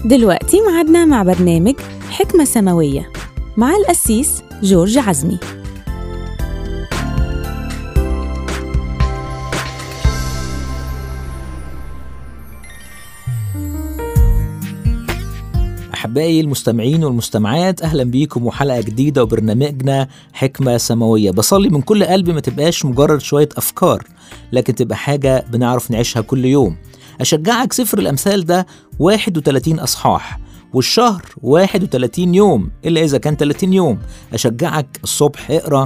دلوقتي معادنا مع برنامج حكمة سماوية مع القسيس جورج عزمي أحبائي المستمعين والمستمعات أهلا بيكم وحلقة جديدة وبرنامجنا حكمة سماوية بصلي من كل قلبي ما تبقاش مجرد شوية أفكار لكن تبقى حاجة بنعرف نعيشها كل يوم أشجعك سفر الأمثال ده 31 أصحاح والشهر 31 يوم إلا إذا كان 30 يوم أشجعك الصبح اقرأ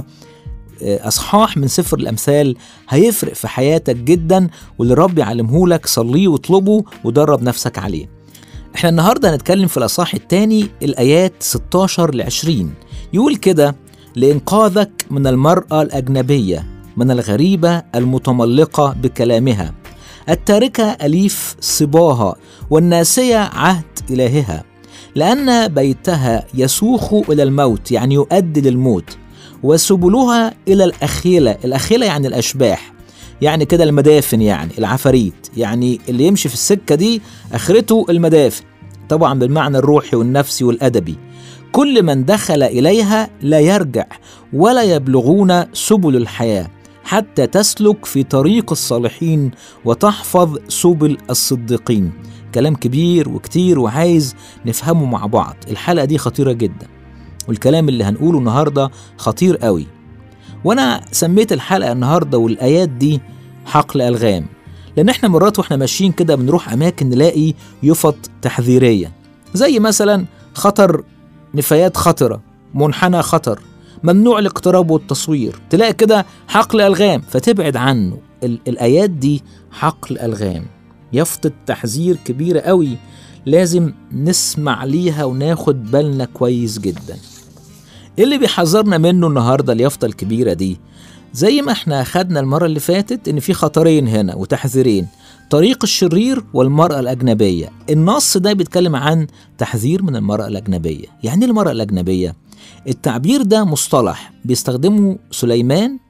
أصحاح من سفر الأمثال هيفرق في حياتك جدا واللي رب يعلمهولك صليه واطلبه ودرب نفسك عليه احنا النهاردة هنتكلم في الأصحاح الثاني الآيات 16 ل 20 يقول كده لإنقاذك من المرأة الأجنبية من الغريبة المتملقة بكلامها التاركة أليف صباها والناسية عهد إلهها لأن بيتها يسوخ إلى الموت يعني يؤدي للموت وسبلها إلى الأخيلة الأخيلة يعني الأشباح يعني كده المدافن يعني العفاريت يعني اللي يمشي في السكة دي آخرته المدافن طبعا بالمعنى الروحي والنفسي والأدبي كل من دخل إليها لا يرجع ولا يبلغون سبل الحياة حتى تسلك في طريق الصالحين وتحفظ سبل الصديقين كلام كبير وكتير وعايز نفهمه مع بعض الحلقة دي خطيرة جدا والكلام اللي هنقوله النهاردة خطير قوي وانا سميت الحلقه النهارده والايات دي حقل الغام لان احنا مرات واحنا ماشيين كده بنروح اماكن نلاقي يفط تحذيريه زي مثلا خطر نفايات خطره منحنى خطر ممنوع الاقتراب والتصوير تلاقي كده حقل الغام فتبعد عنه ال- الايات دي حقل الغام يفطت تحذير كبيره قوي لازم نسمع ليها وناخد بالنا كويس جدا ايه اللي بيحذرنا منه النهارده اليافطه الكبيره دي زي ما احنا خدنا المره اللي فاتت ان في خطرين هنا وتحذيرين طريق الشرير والمرأة الأجنبية النص ده بيتكلم عن تحذير من المرأة الأجنبية يعني إيه المرأة الأجنبية التعبير ده مصطلح بيستخدمه سليمان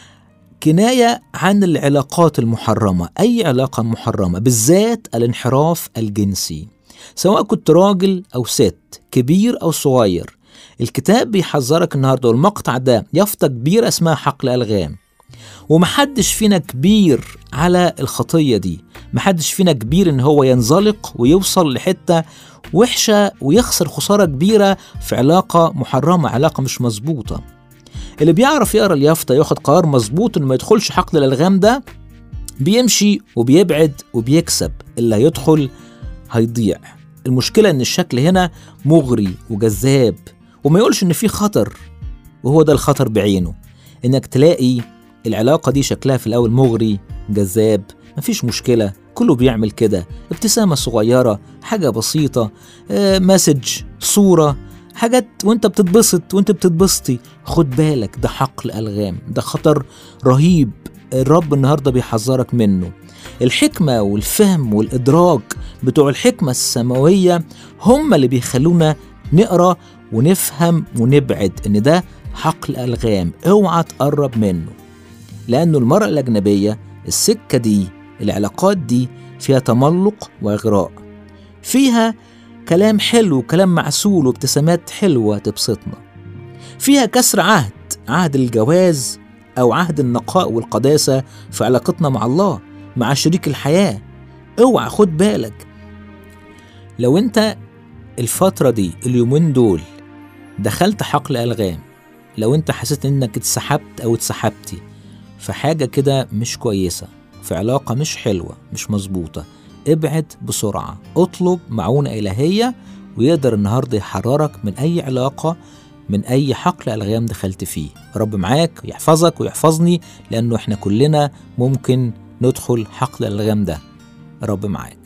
كناية عن العلاقات المحرمة أي علاقة محرمة بالذات الانحراف الجنسي سواء كنت راجل أو ست كبير أو صغير الكتاب بيحذرك النهارده والمقطع ده يافطة كبيرة اسمها حقل ألغام ومحدش فينا كبير على الخطية دي محدش فينا كبير ان هو ينزلق ويوصل لحتة وحشة ويخسر خسارة كبيرة في علاقة محرمة علاقة مش مظبوطة اللي بيعرف يقرا اليافطة ياخد قرار مظبوط انه ما يدخلش حقل الألغام ده بيمشي وبيبعد وبيكسب اللي هيدخل هيضيع المشكلة ان الشكل هنا مغري وجذاب وما يقولش ان في خطر وهو ده الخطر بعينه انك تلاقي العلاقه دي شكلها في الاول مغري جذاب مفيش مشكله كله بيعمل كده ابتسامه صغيره حاجه بسيطه آه مسج صوره حاجات وانت بتتبسط وانت بتتبسطي خد بالك ده حقل الغام ده خطر رهيب الرب النهارده بيحذرك منه الحكمه والفهم والادراك بتوع الحكمه السماويه هم اللي بيخلونا نقرا ونفهم ونبعد ان ده حقل الغام اوعى تقرب منه لانه المرأة الأجنبية السكة دي العلاقات دي فيها تملق وإغراء فيها كلام حلو كلام معسول وابتسامات حلوة تبسطنا فيها كسر عهد عهد الجواز أو عهد النقاء والقداسة في علاقتنا مع الله مع شريك الحياة اوعى خد بالك لو انت الفترة دي اليومين دول دخلت حقل ألغام لو انت حسيت انك اتسحبت او اتسحبتي في حاجة كده مش كويسة في علاقة مش حلوة مش مظبوطة ابعد بسرعة اطلب معونة إلهية ويقدر النهاردة يحررك من أي علاقة من أي حقل ألغام دخلت فيه رب معاك يحفظك ويحفظني لأنه إحنا كلنا ممكن ندخل حقل الألغام ده رب معاك